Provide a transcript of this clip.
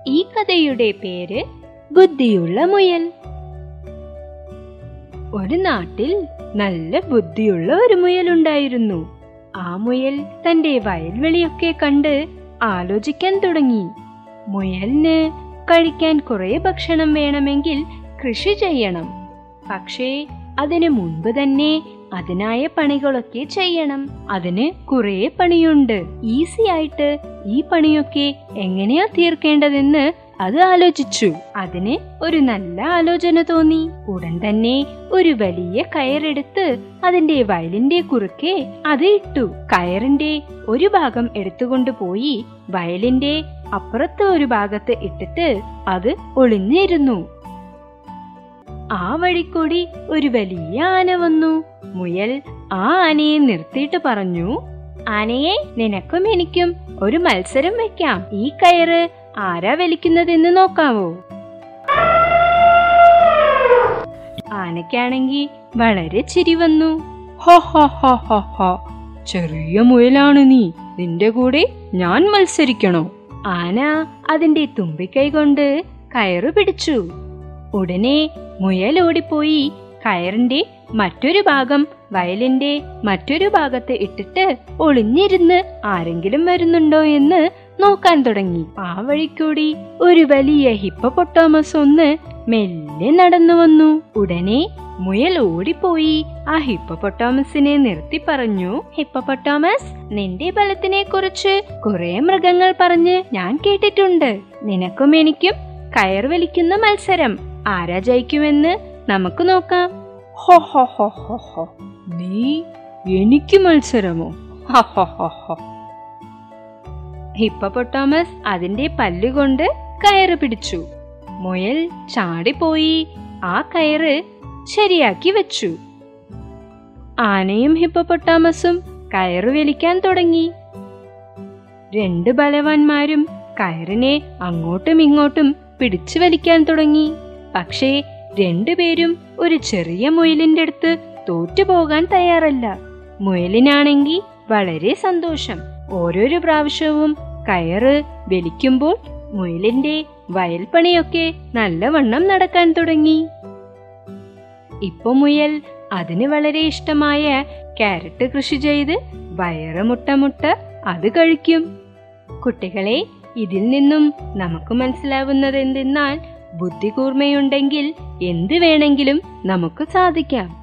ഈ കഥയുടെ പേര് ബുദ്ധിയുള്ള മുയൽ ഒരു നാട്ടിൽ നല്ല ബുദ്ധിയുള്ള ഒരു മുയലുണ്ടായിരുന്നു ആ മുയൽ തന്റെ വയൽവെളിയൊക്കെ കണ്ട് ആലോചിക്കാൻ തുടങ്ങി മുയലിന് കഴിക്കാൻ കുറെ ഭക്ഷണം വേണമെങ്കിൽ കൃഷി ചെയ്യണം പക്ഷേ അതിനു മുൻപ് തന്നെ അതിനായ പണികളൊക്കെ ചെയ്യണം അതിന് കുറെ പണിയുണ്ട് ഈസി ആയിട്ട് ഈ പണിയൊക്കെ എങ്ങനെയാ തീർക്കേണ്ടതെന്ന് അത് ആലോചിച്ചു അതിന് ഒരു നല്ല ആലോചന തോന്നി ഉടൻ തന്നെ ഒരു വലിയ കയറെടുത്ത് അതിന്റെ വയലിന്റെ കുറുക്കെ അത് ഇട്ടു കയറിന്റെ ഒരു ഭാഗം എടുത്തുകൊണ്ട് പോയി വയലിന്റെ അപ്പുറത്ത് ഒരു ഭാഗത്ത് ഇട്ടിട്ട് അത് ഒളിഞ്ഞിരുന്നു ആ വഴിക്കൂടി ഒരു വലിയ ആന വന്നു മുയൽ ആ ആനയെ നിർത്തിയിട്ട് പറഞ്ഞു ആനയെ നിനക്കും എനിക്കും ഒരു മത്സരം വെക്കാം ഈ കയറ് ആരാ വലിക്കുന്നതെന്ന് നോക്കാവോ ആനയ്ക്കാണെങ്കിൽ വളരെ ചിരി വന്നു ഹോ ഹോ ഹോ ഹോ ഹോ ചെറിയ മുയലാണ് നീ നിന്റെ കൂടെ ഞാൻ മത്സരിക്കണോ ആന അതിന്റെ തുമ്പിക്കൈ കൊണ്ട് കയറ് പിടിച്ചു ഉടനെ മുയൽ ഓടിപ്പോയി കയറിന്റെ മറ്റൊരു ഭാഗം വയലിന്റെ മറ്റൊരു ഭാഗത്ത് ഇട്ടിട്ട് ഒളിഞ്ഞിരുന്ന് ആരെങ്കിലും വരുന്നുണ്ടോ എന്ന് നോക്കാൻ തുടങ്ങി ആ വഴിക്കൂടി ഒരു വലിയ ഹിപ്പപ്പൊട്ടാമസ് ഒന്ന് മെല്ലെ നടന്നു വന്നു ഉടനെ മുയൽ ഓടിപ്പോയി ആ ഹിപ്പപ്പൊട്ടാമസിനെ നിർത്തി പറഞ്ഞു ഹിപ്പപ്പൊട്ടാമസ് നിന്റെ ബലത്തിനെ കുറിച്ച് കുറെ മൃഗങ്ങൾ പറഞ്ഞ് ഞാൻ കേട്ടിട്ടുണ്ട് നിനക്കും എനിക്കും കയർ വലിക്കുന്ന മത്സരം ആരാ ജയിക്കുമെന്ന് നമുക്ക് നോക്കാം ഹോ ഹോ ഹോ ഹോ ഹോ നീ എനിക്ക് മത്സരമോ ഹോ ഹോ ഹോ ഹോ ഹിപ്പപ്പൊട്ടാമസ് അതിന്റെ പല്ലുകൊണ്ട് കയറ് പിടിച്ചു മുയൽ ചാടിപ്പോയി ആ കയറ് ശരിയാക്കി വെച്ചു ആനയും ഹിപ്പപ്പൊട്ടാമസും കയറ് വലിക്കാൻ തുടങ്ങി രണ്ട് ബലവാന്മാരും കയറിനെ അങ്ങോട്ടും ഇങ്ങോട്ടും പിടിച്ചു വലിക്കാൻ തുടങ്ങി പക്ഷേ രണ്ടുപേരും ഒരു ചെറിയ മുയലിന്റെ അടുത്ത് തോറ്റുപോകാൻ തയ്യാറല്ല മുയലിനാണെങ്കിൽ വളരെ സന്തോഷം ഓരോരോ പ്രാവശ്യവും കയറ് വലിക്കുമ്പോൾ മുയലിന്റെ വയൽപ്പണിയൊക്കെ നല്ലവണ്ണം നടക്കാൻ തുടങ്ങി ഇപ്പൊ മുയൽ അതിന് വളരെ ഇഷ്ടമായ ക്യാരറ്റ് കൃഷി ചെയ്ത് വയറ് മുട്ട മുട്ട അത് കഴിക്കും കുട്ടികളെ ഇതിൽ നിന്നും നമുക്ക് മനസ്സിലാവുന്നത് എന്തെന്നാൽ ബുദ്ധി കൂർമ്മയുണ്ടെങ്കിൽ എന്ത് വേണമെങ്കിലും നമുക്ക് സാധിക്കാം